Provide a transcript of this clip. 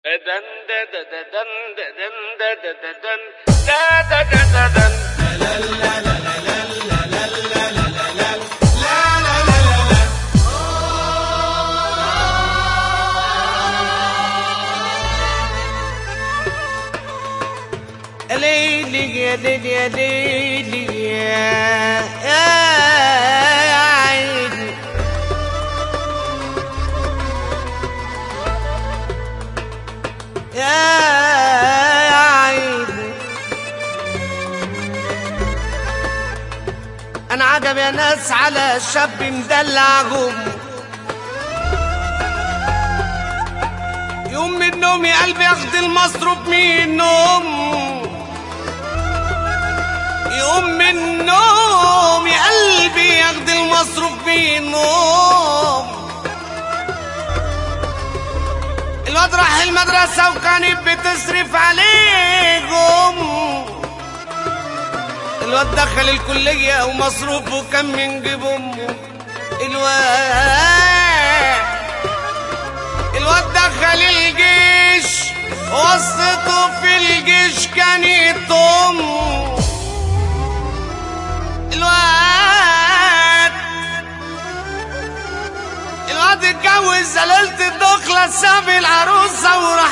دن دن دن دن دن دن دن دن دن دن ليلي يا ليلي يا ليلي يا يا عيني يا عيني انا عجب يا ناس على شاب مدلعهم يوم من نومي قلبي ياخد المصروف منهم يوم من نومي قلبي ياخد المصروف منهم الواد راح المدرسة وكانت بتصرف عليهم الواد دخل الكلية ومصروفه كان من جيب أمه الواد الواد دخل الجيش وسطه في الجيش كان يطم الواد الواد اتجوز زلالة الدخلة ساب العروسة وراح